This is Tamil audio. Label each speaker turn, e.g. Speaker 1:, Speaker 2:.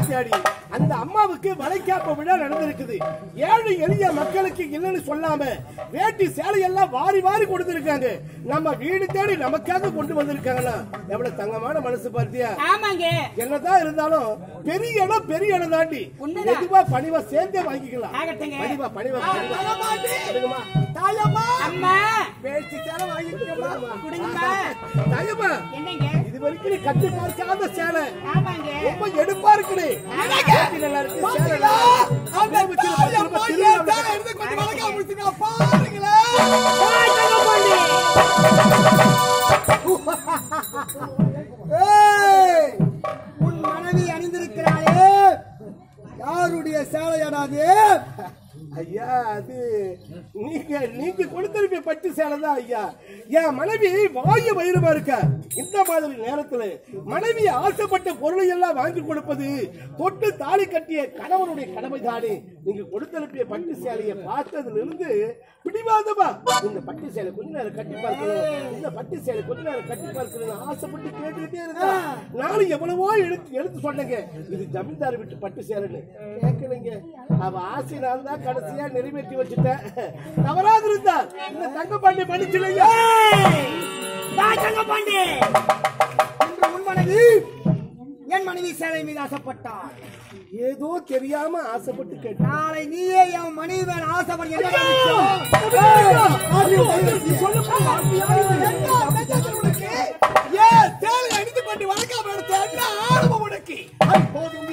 Speaker 1: தேடி அந்த அம்மாவுக்கு வளைக்காப்ப விழா நடந்திருக்குது ஏழை எளிய மக்களுக்கு இல்லைன்னு சொல்லாம வேட்டி சேலையெல்லாம் வாரி வாரி கொடுத்திருக்காங்க நம்ம வீடு தேடி நமக்காக கொண்டு வந்திருக்காங்கன்னா எவ்வளவு தங்கமான மனசு பார்த்தியா
Speaker 2: ஆமாங்க
Speaker 1: என்னதான் இருந்தாலும் பெரிய இடம் பெரிய இடம் தாண்டி
Speaker 2: உண்மைதான்.
Speaker 1: எதுவா பணிவா சேர்ந்தே வாங்கிக்கலாம்
Speaker 2: ஆகட்டுங்க.
Speaker 1: பணிவா பணிவா பணிவா
Speaker 3: தங்கமாட்டி.
Speaker 1: எடுங்கம்மா.
Speaker 3: தாயம்மா
Speaker 2: அம்மா
Speaker 3: பேச்சு சேலை வாங்கிக்கோமா
Speaker 2: கொடுங்கம்மா
Speaker 1: தாயம்மா
Speaker 2: என்னங்க
Speaker 1: இது வரைக்கும் நீ கட்டி பார்க்காத சேலை
Speaker 2: ஆமாங்க
Speaker 1: ரொம்ப எடுப்பா இருக்குடி வேட்டி நல்லா இருக்கு சேலை நல்லா இருக்கு.
Speaker 3: அந்த
Speaker 1: அப்படியே வச்சு நம்ம
Speaker 3: தாயம்மா
Speaker 1: திரும்ப
Speaker 3: ஏன்
Speaker 1: திரும்ப
Speaker 3: சேலை எடுத்து கொஞ்சம் வழக்கா முடிச்சுங்க பாருங்களேன்
Speaker 2: தாய் தங்கப்பாண்டி.
Speaker 3: ஏய், உன் மனைவி அணிந்திருக்கிறாளே யாருடைய சேலையடாது
Speaker 1: ஐயா அது நீங்க நீங்க கொடுத்திருப்ப பட்டு சேலை தான் ஐயா என் மனைவி வாய வயிறுமா இருக்க இந்த மாதிரி நேரத்துல மனைவி ஆசைப்பட்ட பொருளை எல்லாம் வாங்கி கொடுப்பது தொட்டு தாலி கட்டிய கணவனுடைய கடமை தானே நீங்க கொடுத்திருப்பிய பட்டு சேலையை பார்த்ததுல இருந்து பிடிவாதமா இந்த பட்டு சேலை கொஞ்ச நேரம் கட்டி பார்க்கணும் இந்த பட்டு சேலை கொஞ்ச நேரம் கட்டி பார்க்கணும் ஆசைப்பட்டு கேட்டுக்கிட்டே இருக்கா நானும் எவ்வளவோ எடுத்து எடுத்து சொன்னேங்க இது ஜமீன்தார் விட்டு பட்டு சேலைன்னு கேட்கலைங்க அவ ஆசை நான் தான் கடைசியா நிறைவேற்றி வச்சுட்டேன் தவறாக இருந்தால் இந்த தங்கப்பாண்டி மன்னிச்சிலையா
Speaker 2: தாய் தங்கப்பாண்டி.
Speaker 3: இன்று உன் மனைவி என் மனைவி சேலை மீது ஆசைப்பட்டார்
Speaker 1: ஏதோ தெரியாம ஆசைப்பட்டு கேட்டேன்
Speaker 3: நாளை நீயே என் மனைவி மேல ஆசைப்பட என்ன ஏன் சேலை அணிந்து கொண்டு வழக்காம எடுத்த என்ன ஆர்வம் உனக்கு போதும்